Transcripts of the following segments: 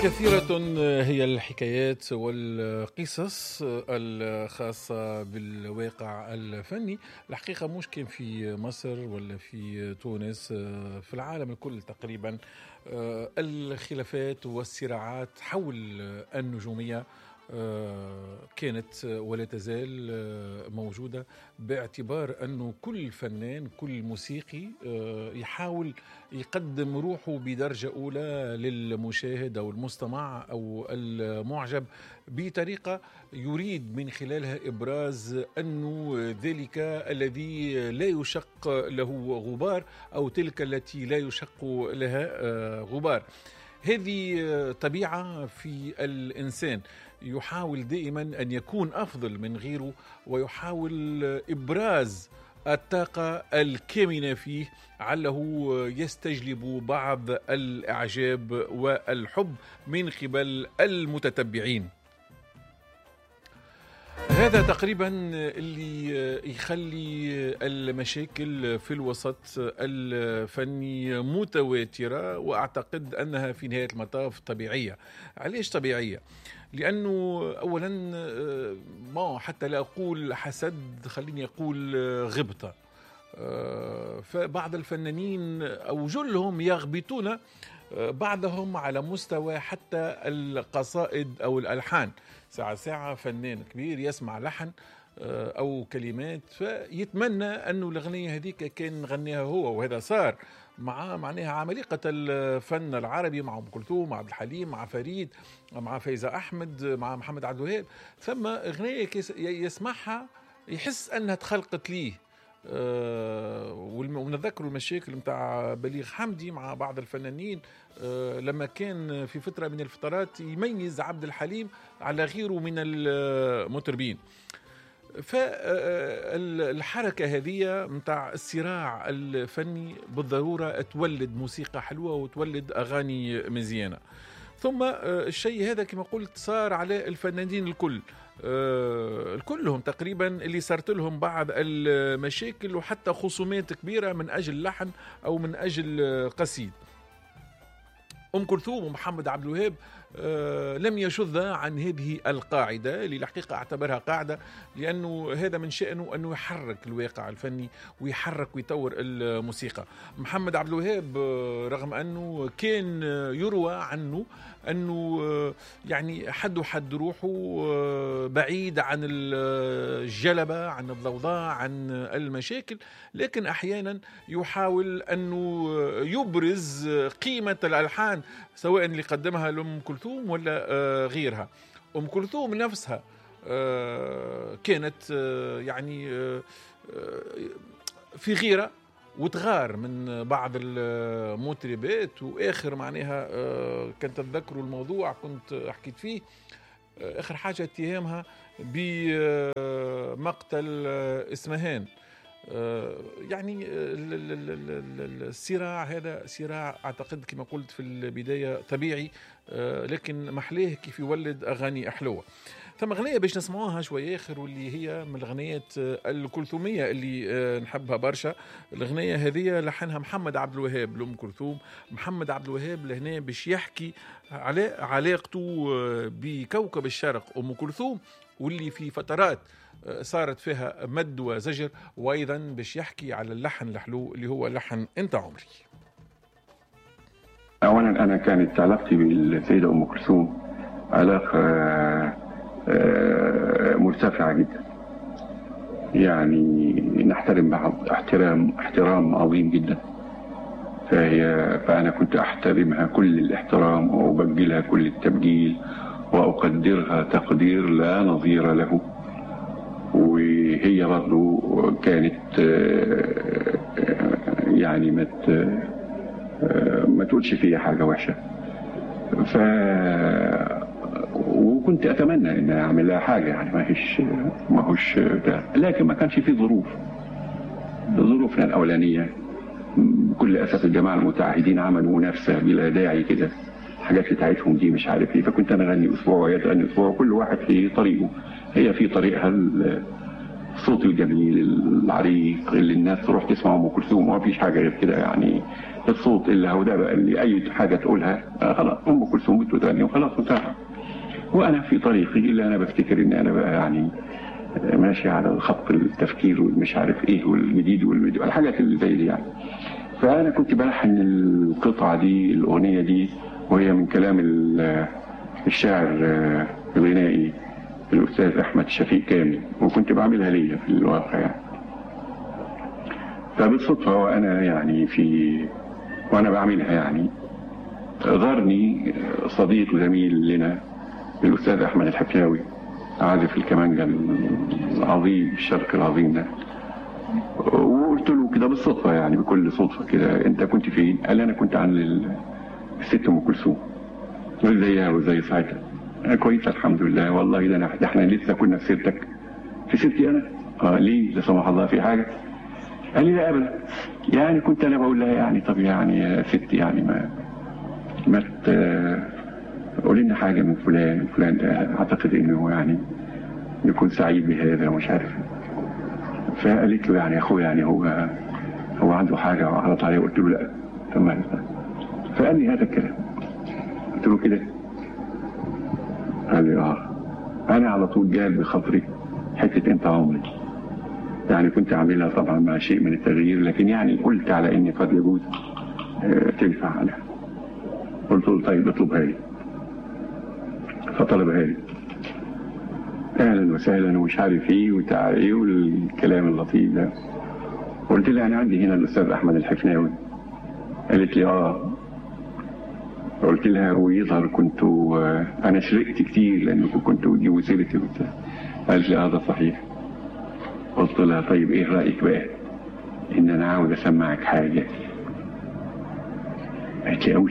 كثيرة هي الحكايات والقصص الخاصة بالواقع الفني الحقيقة مش كان في مصر ولا في تونس في العالم الكل تقريبا الخلافات والصراعات حول النجومية كانت ولا تزال موجودة باعتبار أنه كل فنان كل موسيقي يحاول يقدم روحه بدرجة أولى للمشاهد أو المستمع أو المعجب بطريقة يريد من خلالها إبراز أنه ذلك الذي لا يشق له غبار أو تلك التي لا يشق لها غبار هذه طبيعة في الإنسان يحاول دائما ان يكون افضل من غيره ويحاول ابراز الطاقة الكامنة فيه عله يستجلب بعض الإعجاب والحب من قبل المتتبعين هذا تقريبا اللي يخلي المشاكل في الوسط الفني متواترة وأعتقد أنها في نهاية المطاف طبيعية علاش طبيعية؟ لأنه أولا ما حتى لا أقول حسد خليني أقول غبطة فبعض الفنانين أو جلهم يغبطون بعضهم على مستوى حتى القصائد أو الألحان ساعة ساعة فنان كبير يسمع لحن أو كلمات فيتمنى أنه الأغنية هذيك كان غنيها هو وهذا صار مع معناها عمالقة الفن العربي مع أم كلثوم مع عبد الحليم مع فريد مع فايزة أحمد مع محمد عبد الوهاب ثم أغنية يسمعها يحس أنها تخلقت ليه أه ونتذكروا المشاكل نتاع بليغ حمدي مع بعض الفنانين أه لما كان في فتره من الفترات يميز عبد الحليم على غيره من المطربين فالحركة هذه متاع الصراع الفني بالضرورة تولد موسيقى حلوة وتولد أغاني مزيانة ثم الشيء هذا كما قلت صار على الفنانين الكل كلهم تقريبا اللي صارت لهم بعض المشاكل وحتى خصومات كبيرة من أجل لحن أو من أجل قصيد أم كلثوم ومحمد عبد الوهاب آه لم يشذ عن هذه القاعدة اللي الحقيقة أعتبرها قاعدة لأنه هذا من شأنه أنه يحرك الواقع الفني ويحرك ويطور الموسيقى محمد عبد الوهاب آه رغم أنه كان يروى عنه أنه آه يعني حد حد روحه بعيد عن الجلبة عن الضوضاء عن المشاكل لكن أحيانا يحاول أنه يبرز قيمة الألحان سواء اللي قدمها لأم كلثوم ولا غيرها أم كلثوم نفسها كانت يعني في غيرة وتغار من بعض المطربات واخر معناها كان تتذكروا الموضوع كنت حكيت فيه اخر حاجه اتهامها بمقتل اسمهان يعني الصراع هذا صراع اعتقد كما قلت في البدايه طبيعي لكن محلاه كيف يولد اغاني احلوه ثم اغنيه باش نسمعوها شويه اخر واللي هي من الاغنيات الكلثوميه اللي نحبها برشا الاغنيه هذه لحنها محمد عبد الوهاب لام كلثوم محمد عبد الوهاب لهنا باش يحكي على علاقته بكوكب الشرق ام كلثوم واللي في فترات صارت فيها مد وزجر وايضا باش يحكي على اللحن الحلو اللي هو لحن انت عمري اولا انا كانت علاقتي بالسيده ام كلثوم علاقه مرتفعه جدا يعني نحترم بعض احترام احترام عظيم جدا فهي فانا كنت احترمها كل الاحترام وابجلها كل التبجيل واقدرها تقدير لا نظير له وهي برضه كانت يعني ما ما تقولش فيها حاجه وحشه ف وكنت اتمنى ان اعمل لها حاجه يعني ما هيش ما هوش لكن ما كانش في ظروف ظروفنا الاولانيه بكل اسف الجماعه المتعهدين عملوا منافسه بلا داعي كده الحاجات بتاعتهم دي مش عارف ايه فكنت انا اغني اسبوع وهي تغني اسبوع وكل واحد في طريقه هي في طريقها الصوت الجميل العريق اللي الناس تروح تسمع ام كلثوم ما فيش حاجه غير كده يعني الصوت اللي هو ده بقى اللي اي حاجه تقولها آه خلاص ام كلثوم بتغني وخلاص انتهى وانا في طريقي اللي انا بفتكر ان انا بقى يعني ماشي على خط التفكير والمش عارف ايه والجديد والمديد الحاجات اللي زي دي يعني فانا كنت بلحن القطعه دي الاغنيه دي وهي من كلام الشاعر الغنائي الاستاذ احمد شفيق كامل وكنت بعملها ليا في الواقع يعني فبالصدفه وانا يعني في وانا بعملها يعني زارني صديق وزميل لنا الاستاذ احمد الحفلاوي عازف الكمانجا العظيم الشرق العظيم ده وقلت له كده بالصدفه يعني بكل صدفه كده انت كنت فين؟ قال لي انا كنت عند الست ام كلثوم وزيها وزي ساعتها كويس الحمد لله والله ده ده احنا لسه كنا في سيرتك في سيرتي انا؟ اه ليه؟ لا سمح الله في حاجه؟ قال لي لا ابدا يعني كنت انا بقول لها يعني طب يعني يا ستي يعني ما ما قولي لنا حاجه من فلان فلان ده اعتقد انه يعني يكون سعيد بهذا ومش عارف فقالت له يعني يا اخويا يعني هو هو عنده حاجه وعرض عليه قلت له لا تمام فقال لي هذا الكلام قلت له كده قال لي اه انا على طول جال بخاطري حته انت عمري يعني كنت عاملها طبعا مع شيء من التغيير لكن يعني قلت على اني قد يجوز آه تنفع عليها قلت له طيب اطلبها لي فطلبها لي اهلا وسهلا ومش عارف ايه وتعال ايه والكلام اللطيف ده قلت لها انا عندي هنا الاستاذ احمد الحفناوي قالت لي اه قلت لها ويظهر كنت انا شرقت كتير لانكم كنتوا بتجيبوا سيرتي وبتاع قالت لي هذا صحيح قلت لها طيب ايه رايك بقى ان انا عاوز اسمعك حاجه قالت لي قوي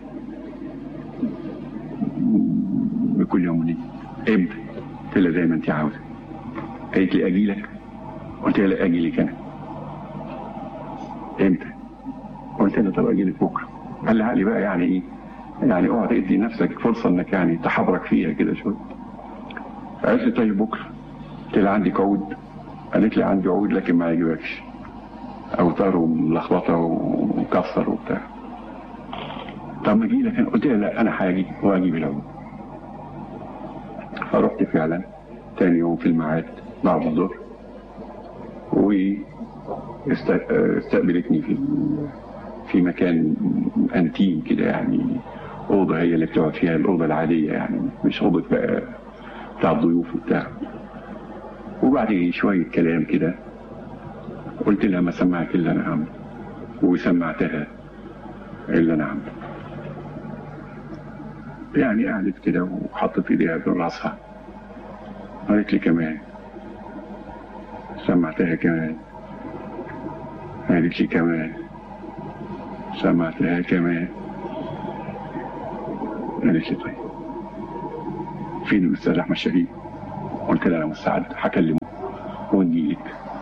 بكل يوم وليله امتى قلت لها زي ما انت عاوزه قالت لي اجي لك قلت لها لا اجي لك انا امتى قلت لها طب اجي لك بكره قال لي عقلي بقى يعني ايه يعني اقعد ادي نفسك فرصه انك يعني تحرك فيها كده شويه فقالت لي طيب بكره قلت لها عندك عود قالت لي عندي عود لكن ما يعجبكش اوتار وملخبطه ومكسر وبتاع طب ما اجي لك انا قلت لها لا انا هاجي واجيب العود فرحت فعلا تاني يوم في الميعاد بعد الظهر واستقبلتني في في مكان انتيم كده يعني اوضه هي اللي بتقعد فيها الاوضه العاديه يعني مش اوضه بقى بتاع الضيوف وبتاع وبعد شويه كلام كده قلت لها ما سمعك اللي انا عامله وسمعتها اللي انا عامله يعني قعدت كده وحطت ايديها بين راسها قالت لي كمان سمعتها كمان قالت لي كمان سمعتها كمان قالت لي طيب فين الاستاذ احمد شفيق قلت لها انا مستعد هكلمه ونجيلك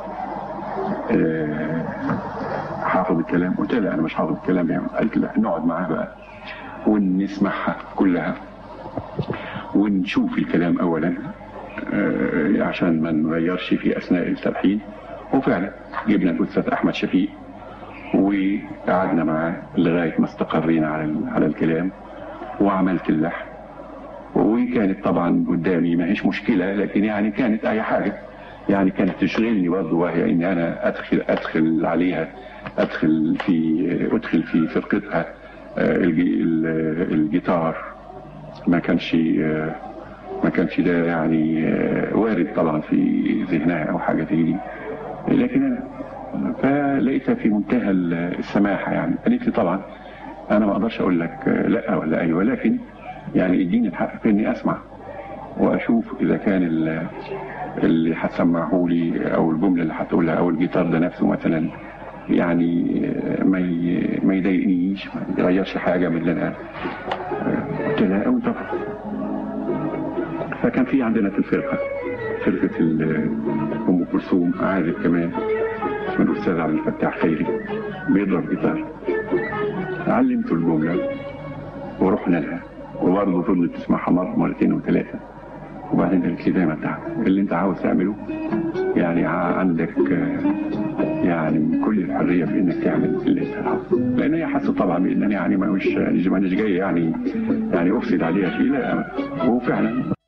أه حافظ الكلام قلت لها انا مش حافظ الكلام يعني قالت لا نقعد معاه بقى ونسمعها كلها ونشوف الكلام اولا أه عشان ما نغيرش في اثناء التلحين وفعلا جبنا الاستاذ احمد شفيق وقعدنا معاه لغايه ما استقرينا على على الكلام وعملت اللحن وكانت طبعا قدامي ما هيش مشكله لكن يعني كانت اي حاجه يعني كانت تشغلني برضه وهي اني انا ادخل ادخل عليها ادخل في ادخل في فرقتها الجيتار ما كانش ما كانش ده يعني وارد طبعا في ذهنها او حاجه زي دي لكن انا فلقيتها في منتهى السماحه يعني قالت لي طبعا انا ما اقدرش اقول لك لا ولا ايوه لكن يعني اديني الحق في اني اسمع واشوف اذا كان اللي هتسمعه لي او الجمله اللي هتقولها او الجيتار ده نفسه مثلا يعني ما ما يضايقنيش ما يغيرش حاجه من اللي انا قلت لها قوي طبعا فكان في عندنا في الفرقه فرقه ام كلثوم عازف كمان اسمه الاستاذ عبد الفتاح خيري بيضرب جيتار علمته الجمله ورحنا لها وبرضه فضلت تسمعها مرة مرتين وثلاثة وبعدين قالت لي زي ما انت اللي انت عاوز تعمله يعني عندك يعني كل الحريه في انك تعمل اللي انت عاوزه لان هي حاسه طبعا بان أنا يعني ما مش ما جاي يعني يعني افسد عليها شيء لا هو فعلا